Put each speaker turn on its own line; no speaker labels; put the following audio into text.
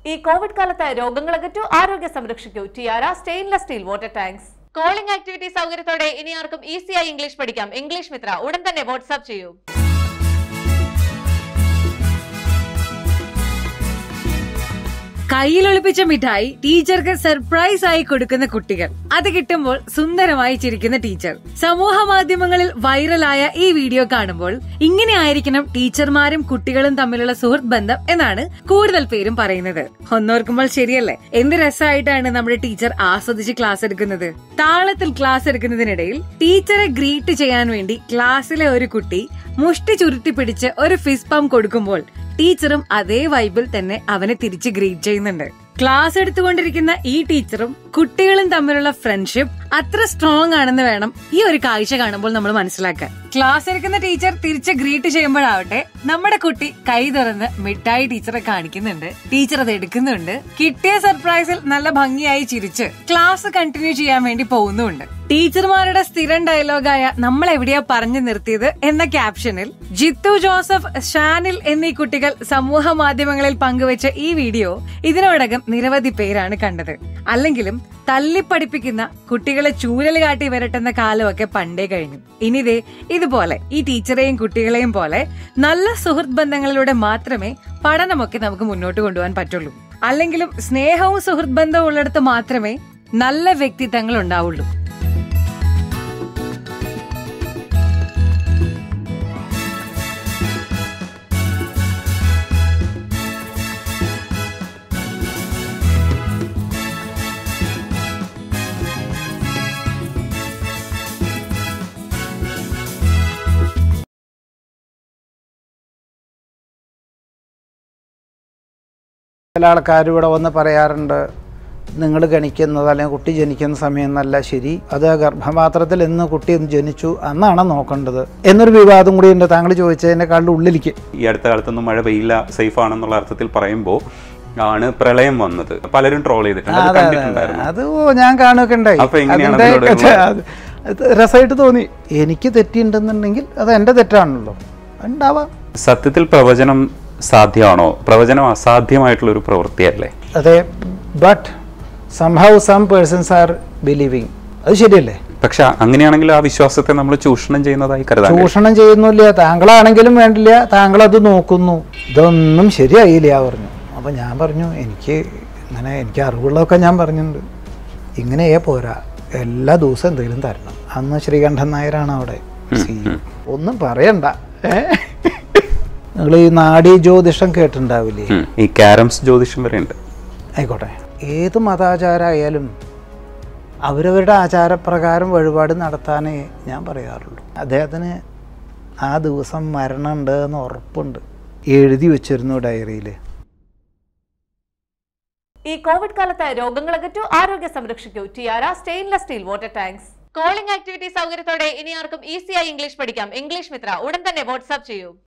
ഈ കോവിഡ് കാലത്ത് രോഗങ്ങൾ അകറ്റൂ ആരോഗ്യം സംരക്ഷിക്കൂ Tiara stainless steel water tanks cooling activity സൗകര്യത്തോടെ ഇനി ആർക്കും ഈസിയായി ഇംഗ്ലീഷ് പഠിക്കാം ഇംഗ്ലീഷ് മിത്ര ഉടൻ തന്നെ വാട്സ്ആപ്പ് ചെയ്യൂ
കയ്യിലൊളിപ്പിച്ച മിഠായി ടീച്ചർക്ക് സർപ്രൈസ് ആയി കൊടുക്കുന്ന കുട്ടികൾ അത് കിട്ടുമ്പോൾ സുന്ദരമായി ചിരിക്കുന്ന ടീച്ചർ സമൂഹ മാധ്യമങ്ങളിൽ വൈറലായ ഈ വീഡിയോ കാണുമ്പോൾ ഇങ്ങനെ ആയിരിക്കണം ടീച്ചർമാരും കുട്ടികളും തമ്മിലുള്ള സുഹൃത്ത് ബന്ധം എന്നാണ് കൂടുതൽ പേരും പറയുന്നത് ഒന്നോർക്കുമ്പോൾ ശരിയല്ലേ എന്ത് രസമായിട്ടാണ് നമ്മുടെ ടീച്ചർ ആസ്വദിച്ച് ക്ലാസ് എടുക്കുന്നത് താളത്തിൽ ക്ലാസ് എടുക്കുന്നതിനിടയിൽ ടീച്ചറെ ഗ്രീറ്റ് ചെയ്യാൻ വേണ്ടി ക്ലാസ്സിലെ ഒരു കുട്ടി മുഷ്ടി ചുരുട്ടി പിടിച്ച് ഒരു ഫിസ് പമ്പ് കൊടുക്കുമ്പോൾ ടീച്ചറും അതേ വൈബിൽ തന്നെ അവനെ തിരിച്ച് ഗ്രീറ്റ് ചെയ്യുന്നുണ്ട് ക്ലാസ് എടുത്തുകൊണ്ടിരിക്കുന്ന ഈ ടീച്ചറും കുട്ടികളും തമ്മിലുള്ള ഫ്രണ്ട്ഷിപ്പ് അത്ര സ്ട്രോങ് ആണെന്ന് വേണം ഈ ഒരു കാഴ്ച കാണുമ്പോൾ നമ്മൾ മനസ്സിലാക്കാൻ ക്ലാസ് എടുക്കുന്ന ടീച്ചർ തിരിച്ച് ഗ്രീറ്റ് ചെയ്യുമ്പോഴാവട്ടെ നമ്മുടെ കുട്ടി കൈ തുറന്ന് മിഠായി ടീച്ചറെ കാണിക്കുന്നുണ്ട് ടീച്ചർ അത് എടുക്കുന്നുണ്ട് കിട്ടിയ സർപ്രൈസിൽ നല്ല ഭംഗിയായി ചിരിച്ച് ക്ലാസ് കണ്ടിന്യൂ ചെയ്യാൻ വേണ്ടി പോകുന്നുമുണ്ട് ടീച്ചർമാരുടെ സ്ഥിരം ഡയലോഗായ നമ്മൾ എവിടെയാ പറഞ്ഞു നിർത്തിയത് എന്ന ക്യാപ്ഷനിൽ ജിത്തു ജോസഫ് ഷാനിൽ എന്നീ കുട്ടികൾ സമൂഹ മാധ്യമങ്ങളിൽ പങ്കുവച്ച ഈ വീഡിയോ ഇതിനോടകം നിരവധി പേരാണ് കണ്ടത് അല്ലെങ്കിലും തല്ലിപ്പഠിപ്പിക്കുന്ന കുട്ടികളെ ചൂരൽ കാട്ടി വരട്ടുന്ന കാലമൊക്കെ പണ്ടേ കഴിഞ്ഞു ഇനിതേ ഇതുപോലെ ഈ ടീച്ചറെയും കുട്ടികളെയും പോലെ നല്ല സുഹൃത്ത് ബന്ധങ്ങളിലൂടെ മാത്രമേ പഠനമൊക്കെ നമുക്ക് മുന്നോട്ട് കൊണ്ടുപോകാൻ പറ്റുള്ളൂ അല്ലെങ്കിലും സ്നേഹവും സുഹൃത്ത് ബന്ധവും ഉള്ളിടത്ത് മാത്രമേ നല്ല വ്യക്തിത്വങ്ങൾ ഉണ്ടാവുള്ളൂ
ചില ആൾക്കാർ ഇവിടെ വന്ന് പറയാറുണ്ട് നിങ്ങൾ ഗണിക്കുന്നത് അല്ലെങ്കിൽ കുട്ടി ജനിക്കുന്ന സമയം എന്നല്ല ശരി അത് ഗർഭപാത്രത്തിൽ എന്ന് കുട്ടി ജനിച്ചു അന്നാണ് നോക്കേണ്ടത് എന്നൊരു വിവാദം കൂടി ഉണ്ട് താങ്കൾ ചോദിച്ചതിനേക്കാളുടെ ഉള്ളിലേക്ക്
ഈ അടുത്ത കാലത്തൊന്നും മഴ പെയ്യില്ല സേഫ് ആണെന്നുള്ള അർത്ഥത്തിൽ പറയുമ്പോൾ ആണ് പ്രളയം വന്നത് പലരും ട്രോൾ ചെയ്തിട്ടുണ്ട് അത്
അതെ, അതെ, അതെ.
കണ്ടിട്ടുണ്ടായിരുന്നു
അത് ഓ ഞാൻ കാണുകയൊക്കെ ഉണ്ടായി
അപ്പൊ എങ്ങനെയാണ്
അതിന്റെ
അതിനോടുള്ള-
അത് അത് രസമായിട്ട് തോന്നി എനിക്ക് തെറ്റിയിട്ടുണ്ടെന്നുണ്ടെങ്കിൽ അത് എൻ്റെ തെറ്റാണല്ലോ ഉണ്ടാവാം
സത്യത്തിൽ പ്രവചനം സാധ്യമാണോ പ്രവചനം അസാധ്യമായിട്ടുള്ള ഒരു പ്രവൃത്തിയല്ലേ
അതെ but somehow some persons are believing അത് ശരിയല്ലേ
പക്ഷെ അങ്ങനെയാണെങ്കിൽ ആ വിശ്വാസത്തെ നമ്മൾ ചൂഷണം ചെയ്യുന്നതായി കരുതാൻ കഴിയും.
ചൂഷണം ചെയ്യുന്നില്ല താങ്കളാണെങ്കിലും വേണ്ടില്ല താങ്കൾ അത് നോക്കുന്നു ഇതൊന്നും ശരിയായില്ല പറഞ്ഞു അപ്പം ഞാൻ പറഞ്ഞു എനിക്ക് ഇങ്ങനെ എനിക്ക് അറിവുള്ളതൊക്കെ ഞാൻ പറഞ്ഞിട്ടുണ്ട് ഇങ്ങനെയേ പോരാ എല്ലാ ദിവസവും എന്തെങ്കിലും തരണം അന്ന് ശ്രീകണ്ഠൻ നായരാണ് അവിടെ CEO. ഒന്നും പറയണ്ട നിങ്ങൾ ഈ നാഡീ ജ്യോതിഷം കേട്ടിട്ടുണ്ടാവില്ലേ
ഉം. ഈ കാരംസ് ജ്യോതിഷം വരെ ഉണ്ട്
ആയിക്കോട്ടെ ഏത് മതാചാരമായാലും അവരവരുടെ ആചാരപ്രകാരം വഴിപാട് നടത്താനേ ഞാൻ പറയാറുള്ളൂ അദ്ദേഹത്തിന് ആ ദിവസം മരണമുണ്ട് എന്ന് ഉറപ്പുണ്ട് എഴുതി വെച്ചിരുന്നു ഡയറിയിൽ
ഈ കോവിഡ് കാലത്ത് രോഗങ്ങൾ അകറ്റൂ ആരോഗ്യം സംരക്ഷിക്കൂ Tiara stainless steel water tanks cooling activity സൗകര്യത്തോടെ ഇനി ആർക്കും ഈസിയായി ഇംഗ്ലീഷ് പഠിക്കാം ഇംഗ്ലീഷ് മിത്ര ഉടൻ തന്നെ വാട്സ്ആപ്പ് ചെയ്യൂ